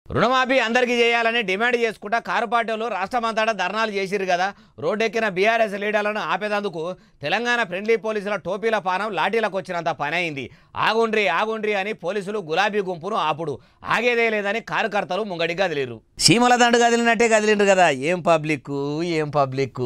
రుణమాఫీ అందరికీ చేయాలని డిమాండ్ చేసుకుంటా కారు పార్టీలు రాష్ట్రమంతటా ధర్నాలు చేసిరు కదా రోడ్డెక్కిన బీఆర్ఎస్ లీడర్లను ఆపేదందుకు తెలంగాణ ఫ్రెండ్లీ పోలీసుల టోపీల పానం లాఠీలకు వచ్చినంత పని అయింది ఆగుండ్రి ఆగుండ్రి అని పోలీసులు గులాబీ గుంపును ఆపుడు ఆగేదే లేదని కార్యకర్తలు ముంగడి కదిలిరు సీమల దండు కదిలినట్టే కదిలిండ్రు కదా ఏం పబ్లిక్ ఏం పబ్లిక్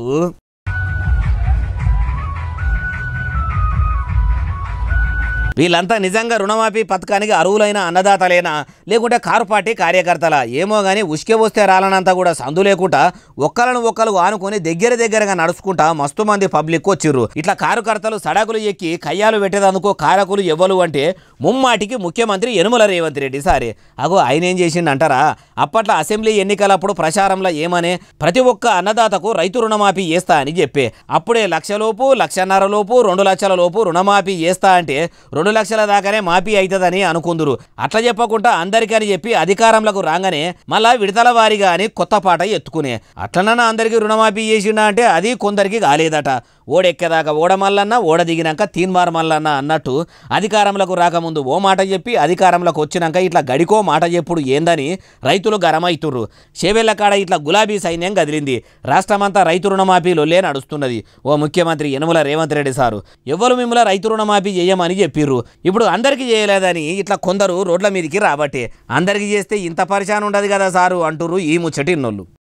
వీళ్ళంతా నిజంగా రుణమాఫీ పథకానికి అర్హులైన అన్నదాతలేనా లేకుంటే కారు పార్టీ కార్యకర్తల ఏమో కానీ ఉసుకే వస్తే రాలనంతా కూడా సందు లేకుండా ఒక్కలను ఒక్కరు ఆనుకొని దగ్గర దగ్గరగా నడుచుకుంటా మస్తు మంది పబ్లిక్ వచ్చిర్రు ఇట్లా కారుకర్తలు సడకులు ఎక్కి కయ్యాలు పెట్టేదందుకు కారకులు ఎవ్వలు అంటే ముమ్మాటికి ముఖ్యమంత్రి యనుమల రేవంత్ రెడ్డి సారే అగో ఆయన ఏం చేసిండు అంటారా అప్పట్లో అసెంబ్లీ ఎన్నికలప్పుడు ప్రచారంలో ఏమనే ప్రతి ఒక్క అన్నదాతకు రైతు రుణమాఫీ చేస్తా అని చెప్పే అప్పుడే లక్షలోపు లక్షన్నర లోపు రెండు లక్షల లోపు రుణమాఫీ చేస్తా అంటే రెండు లక్షల దాకానే మాఫీ అవుతుందని అనుకుందురు అట్లా చెప్పకుండా అందరికని చెప్పి అధికారంలోకి రాగానే మళ్ళా విడతల వారిగా అని కొత్త పాట ఎత్తుకునే అట్లనన్నా అందరికీ రుణమాఫీ చేసిండా అంటే అది కొందరికి కాలేదట ఓడెక్కేదాకా ఓడ మల్లన్న ఓడ దిగినాక తీన్మార్ మల్లన్న అన్నట్టు అధికారంలోకి రాకముందు ఓ మాట చెప్పి అధికారంలోకి వచ్చినాక ఇట్లా గడికో మాట చెప్పుడు ఏందని రైతులు గరమైతుర్రు చేవెళ్ళ కాడ ఇట్లా గులాబీ సైన్యం కదిలింది రాష్ట్రమంతా రైతు రుణమాఫీలొల్లే నడుస్తున్నది ఓ ముఖ్యమంత్రి యనుమల రేవంత్ రెడ్డి సారు ఎవరు మిమ్మల్ని రైతు రుణమాఫీ చేయమని చెప్పిర్రు ఇప్పుడు అందరికీ చేయలేదని ఇట్లా కొందరు రోడ్ల మీదకి రాబట్టే అందరికీ చేస్తే ఇంత పరిశాన్ ఉండదు కదా సారు అంటుర్రు ఈ ముచ్చటిన్నోళ్ళు